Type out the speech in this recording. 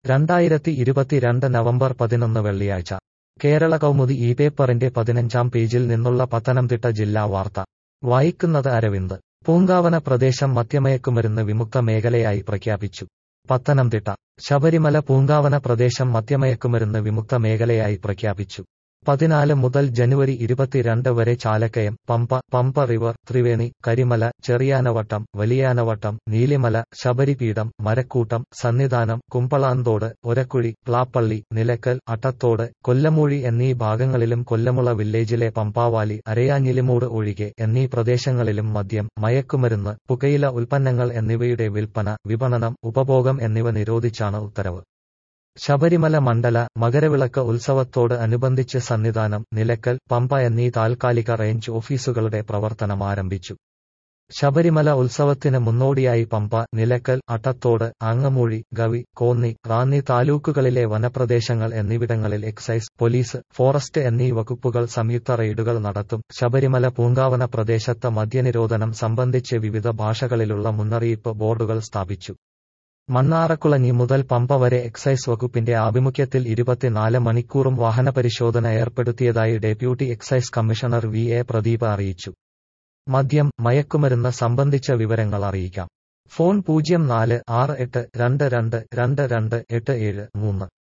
രണ്ടായിരത്തി ഇരുപത്തിരണ്ട് നവംബർ പതിനൊന്ന് വെള്ളിയാഴ്ച കേരള കൗമുദി ഈ പേപ്പറിന്റെ പതിനഞ്ചാം പേജിൽ നിന്നുള്ള പത്തനംതിട്ട ജില്ലാ വാർത്ത വായിക്കുന്നത് അരവിന്ദ് പൂങ്കാവന പ്രദേശം മദ്യമയക്കുമരുന്ന് വിമുക്ത മേഖലയായി പ്രഖ്യാപിച്ചു പത്തനംതിട്ട ശബരിമല പൂങ്കാവന പ്രദേശം മദ്യമയക്കുമരുന്ന് വിമുക്ത മേഖലയായി പ്രഖ്യാപിച്ചു പതിനാല് മുതൽ ജനുവരി ഇരുപത്തിരണ്ട് വരെ ചാലക്കയം പമ്പ പമ്പ റിവർ ത്രിവേണി കരിമല ചെറിയാനവട്ടം വലിയാനവട്ടം നീലിമല ശബരിപീഠം മരക്കൂട്ടം സന്നിധാനം കുമ്പളാന്തോട് ഒരക്കുഴി പ്ലാപ്പള്ളി നിലക്കൽ അട്ടത്തോട് കൊല്ലമൂഴി എന്നീ ഭാഗങ്ങളിലും കൊല്ലമുള വില്ലേജിലെ പമ്പാവാലി അരയാഞ്ഞിലിമൂട് ഒഴികെ എന്നീ പ്രദേശങ്ങളിലും മദ്യം മയക്കുമരുന്ന് പുകയില ഉൽപ്പന്നങ്ങൾ എന്നിവയുടെ വിൽപ്പന വിപണനം ഉപഭോഗം എന്നിവ നിരോധിച്ചാണ് ഉത്തരവ് ശബരിമല മണ്ഡല മകരവിളക്ക് ഉത്സവത്തോട് അനുബന്ധിച്ച് സന്നിധാനം നിലക്കൽ പമ്പ എന്നീ താൽക്കാലിക റേഞ്ച് ഓഫീസുകളുടെ പ്രവർത്തനം ആരംഭിച്ചു ശബരിമല ഉത്സവത്തിന് മുന്നോടിയായി പമ്പ നിലക്കൽ അട്ടത്തോട് ആങ്ങമൂഴി ഗവി കോന്നി റാന്നി താലൂക്കുകളിലെ വനപ്രദേശങ്ങൾ എന്നിവിടങ്ങളിൽ എക്സൈസ് പോലീസ് ഫോറസ്റ്റ് എന്നീ വകുപ്പുകൾ സംയുക്ത റെയ്ഡുകൾ നടത്തും ശബരിമല പൂങ്കാവന പ്രദേശത്ത് മദ്യനിരോധനം സംബന്ധിച്ച് വിവിധ ഭാഷകളിലുള്ള മുന്നറിയിപ്പ് ബോർഡുകൾ സ്ഥാപിച്ചു മണ്ണാറക്കുളഞ്ഞി മുതൽ പമ്പ വരെ എക്സൈസ് വകുപ്പിന്റെ ആഭിമുഖ്യത്തിൽ ഇരുപത്തിനാല് മണിക്കൂറും വാഹനപരിശോധന ഏർപ്പെടുത്തിയതായി deputy excise commissioner V A Pradeep അറിയിച്ചു മദ്യം മയക്കുമരുന്ന് സംബന്ധിച്ച വിവരങ്ങൾ അറിയിക്കാം ഫോൺ പൂജ്യം നാല് ആറ് എട്ട് രണ്ട് രണ്ട് രണ്ട് രണ്ട് എട്ട് ഏഴ് മൂന്ന്